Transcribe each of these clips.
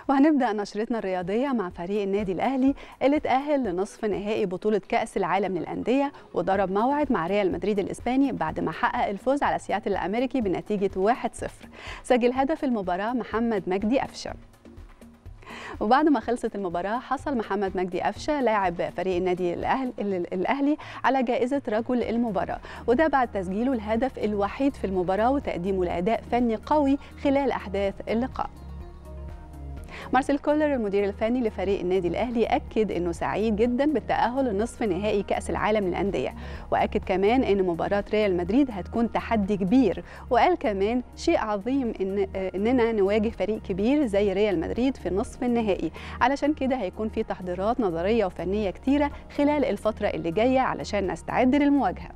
وهنبدأ نشرتنا الرياضية مع فريق النادي الأهلي اللي تأهل لنصف نهائي بطولة كأس العالم للأندية وضرب موعد مع ريال مدريد الإسباني بعد ما حقق الفوز على سياتل الأمريكي بنتيجة 1-0 سجل هدف المباراة محمد مجدي أفشة وبعد ما خلصت المباراة حصل محمد مجدي أفشة لاعب فريق النادي الأهل الأهلي على جائزة رجل المباراة وده بعد تسجيله الهدف الوحيد في المباراة وتقديمه لأداء فني قوي خلال أحداث اللقاء مارسيل كولر المدير الفني لفريق النادي الاهلي اكد انه سعيد جدا بالتاهل لنصف نهائي كاس العالم للانديه واكد كمان ان مباراه ريال مدريد هتكون تحدي كبير وقال كمان شيء عظيم ان اننا نواجه فريق كبير زي ريال مدريد في النصف النهائي علشان كده هيكون في تحضيرات نظريه وفنيه كتيره خلال الفتره اللي جايه علشان نستعد للمواجهه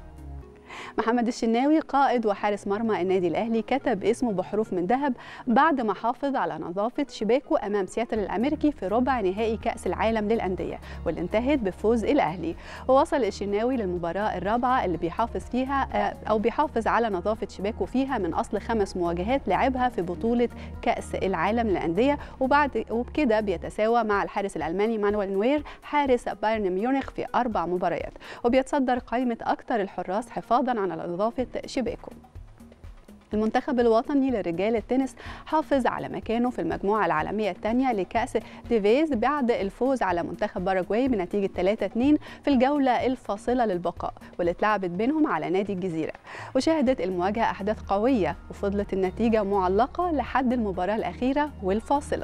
محمد الشناوي قائد وحارس مرمى النادي الاهلي كتب اسمه بحروف من ذهب بعد ما حافظ على نظافه شباكه امام سياتل الامريكي في ربع نهائي كاس العالم للانديه واللي انتهت بفوز الاهلي ووصل الشناوي للمباراه الرابعه اللي بيحافظ فيها او بيحافظ على نظافه شباكه فيها من اصل خمس مواجهات لعبها في بطوله كاس العالم للانديه وبعد وبكده بيتساوى مع الحارس الالماني مانويل نوير حارس بايرن ميونخ في اربع مباريات وبيتصدر قائمه اكثر الحراس حفاظا على نظافه شباكه المنتخب الوطني لرجال التنس حافظ على مكانه في المجموعة العالمية الثانية لكأس ديفيز بعد الفوز على منتخب باراجواي بنتيجة 3-2 في الجولة الفاصلة للبقاء واللي اتلعبت بينهم على نادي الجزيرة وشهدت المواجهة أحداث قوية وفضلت النتيجة معلقة لحد المباراة الأخيرة والفاصلة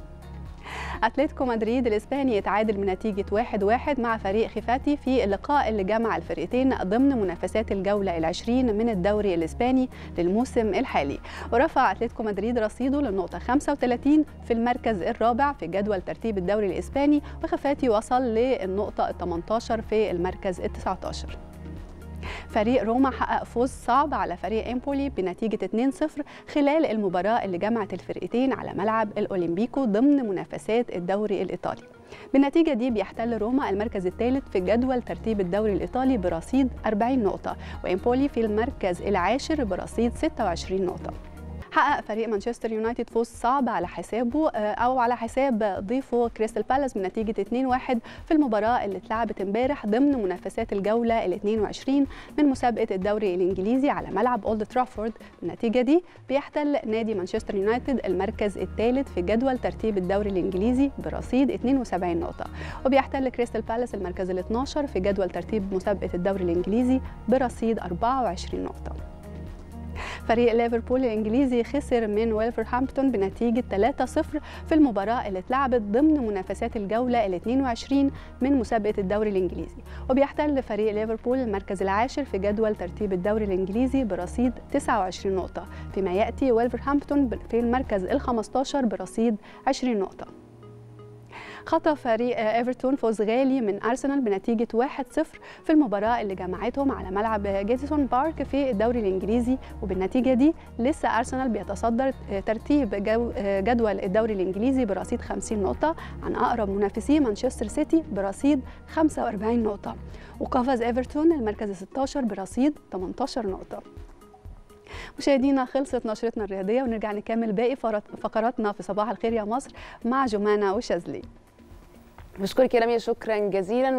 اتلتيكو مدريد الاسباني يتعادل بنتيجه 1-1 مع فريق خفاتي في اللقاء اللي جمع الفريقين ضمن منافسات الجوله العشرين من الدوري الاسباني للموسم الحالي ورفع اتلتيكو مدريد رصيده للنقطه 35 في المركز الرابع في جدول ترتيب الدوري الاسباني وخفاتي وصل للنقطه 18 في المركز ال 19 فريق روما حقق فوز صعب على فريق امبولي بنتيجة 2-0 خلال المباراة اللي جمعت الفرقتين على ملعب الأولمبيكو ضمن منافسات الدوري الإيطالي بالنتيجة دي بيحتل روما المركز الثالث في جدول ترتيب الدوري الإيطالي برصيد 40 نقطة وإمبولي في المركز العاشر برصيد 26 نقطة حقق فريق مانشستر يونايتد فوز صعب على حسابه او على حساب ضيفه كريستال بالاس بنتيجه 2-1 في المباراه اللي اتلعبت امبارح ضمن منافسات الجوله ال 22 من مسابقه الدوري الانجليزي على ملعب اولد ترافورد بالنتيجه دي بيحتل نادي مانشستر يونايتد المركز الثالث في جدول ترتيب الدوري الانجليزي برصيد 72 نقطه وبيحتل كريستال بالاس المركز ال 12 في جدول ترتيب مسابقه الدوري الانجليزي برصيد 24 نقطه فريق ليفربول الانجليزي خسر من ويلفرهامبتون بنتيجه 3-0 في المباراه اللي اتلعبت ضمن منافسات الجوله ال 22 من مسابقه الدوري الانجليزي وبيحتل فريق ليفربول المركز العاشر في جدول ترتيب الدوري الانجليزي برصيد 29 نقطه فيما ياتي ويلفرهامبتون في المركز ال 15 برصيد 20 نقطه خطى فريق ايفرتون فوز غالي من ارسنال بنتيجه 1-0 في المباراه اللي جمعتهم على ملعب جيتسون بارك في الدوري الانجليزي وبالنتيجه دي لسه ارسنال بيتصدر ترتيب جدول الدوري الانجليزي برصيد 50 نقطه عن اقرب منافسيه مانشستر سيتي برصيد 45 نقطه وقفز ايفرتون المركز 16 برصيد 18 نقطه مشاهدينا خلصت نشرتنا الرياضيه ونرجع نكمل باقي فقراتنا في صباح الخير يا مصر مع جمانه وشاذلي بشكرك يا رامية شكرا جزيلا